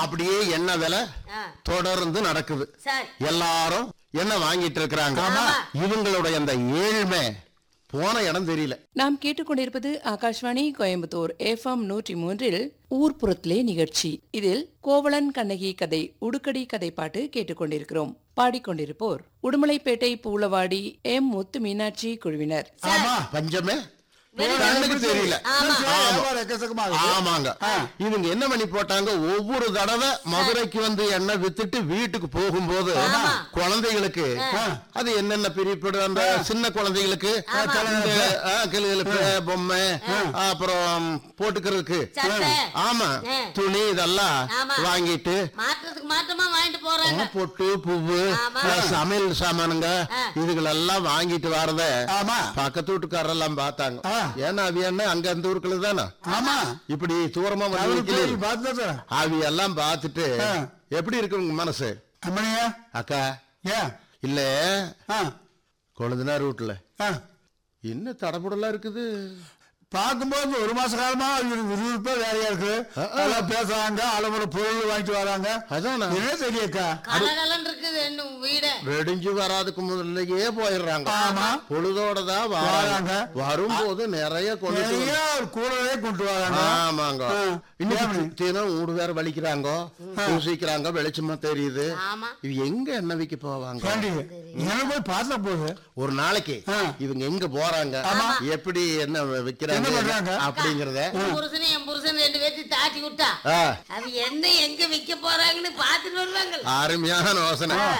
அப்படியே எண்ணெய் விலை ஆ, தொடர்ந்து நடக்குது சரி எல்லாரும் எண்ணெய் வாங்கிட்டு இருக்கிறாங்க ஆமா. இவங்களுடைய அந்த ஏழ்மை போன இடம் தெரியல நாம் கேட்டுக்கொண்டிருப்பது ஆகாஷ்வாணி கோயம்புத்தூர் எஃப்எம் நூற்றி மூன்றில் ஊர்ப்புறத்திலே நிகழ்ச்சி இதில் கோவலன் கண்ணகி கதை உடுக்கடி கதை பாட்டு கேட்டுக்கொண்டிருக்கிறோம் பாடிக்கொண்டிருப்போர் உடுமலைப்பேட்டை பூலவாடி எம் முத்து மீனாட்சி குழுவினர் ஆமா பஞ்சமே கண்ணுக்கு தெரியல ஆமா. வியாபாரம் எக்கச்சக்கமா இருக்கு. ஆமாங்க இவங்க என்ன பண்ணி போட்டாங்க ஒவ்வொரு தடவை மதுரைக்கு வந்து எண்ணெய் வித்துட்டு வீட்டுக்கு போகும்போது குழந்தைகளுக்கு அது என்னென்ன பிரிப்படு அந்த சின்ன குழந்தைகளுக்கு இந்த ஆ, கிளுகிளுப்பு பொம்மை அப்புறம் போட்டுக்கிறதுக்கு சட்டை. ஆமா ஆ. துணி இதெல்லாம் ஆமா. வாங்கிட்டு மாற்றத்துக்கு மாற்றமா வாங்கிட்டு போறாங்க பொட்டு பூவு ஆமா. ஆ, சமையல் சாமானுங்க ஆ. இதுகளெல்லாம் வாங்கிட்டு வரத ஆமா பக்கத்து வீட்டுக்காரெல்லாம் பார்த்தாங்க ஆ. ஏன்னா அவி என்ன அங்க அந்த ஊருக்குள்ள தானே ஆமா இப்படி தூரமா வந்து அவரு நிக்கலையே. போய் பார்த்துட்டு அவி எல்லாம் பார்த்துட்டு ஆ. எப்படி இருக்கு உங்க மனசு அம்மனியா அக்கா ஏன் இல்ல ஆ கொழுந்தனார் வீட்டுல ஆ என்ன தடபுடலா இருக்குது பார்க்கும்போது ஒரு மாச காலமா இவருக்கு விறுவிறுப்பா வேலையா இருக்கு ஆ, ஆ. நல்லா பேசுறாங்க அளவுல பொருள் வாங்கிட்டு வராங்க அதானா என்ன தெரியக்கா கலகலன்னு இருக்குது இன்னும் வீடு வெடிஞ்சு வராதுக்கு முதல்லயே போயிடுறாங்க ஆமா. பொழுதோட தான் வராங்க. வராங்க வரும்போது நிறைய கொண்டு நிறைய கூடவே கொண்டு வராங்க ஆமாங்க ஆ. இன்னைக்கு ஏன் தினம் ஊடு வேற வலிக்கிறாங்க பூசிக்கிறாங்க வெளிச்சமா தெரியுது ஆமா இது எங்க என்ன விக்க போவாங்க பண்டிகை எனக்கு போய் பார்த்தா போகுது ஒரு நாளைக்கு ஆ. இவங்க எங்க போறாங்க எப்படி என்ன விக்கிறாங்க என்ன பண்றாங்க? அப்படிங்கறத என் புருஷனை என் புருஷன் ரெண்டு பேர்த்தையும் தாட்டி விட்டா ஆ, அவ என்ன எங்க விக்க போறாங்கன்னு பாத்துட்டு வருவாங்க அருமையான யோசனை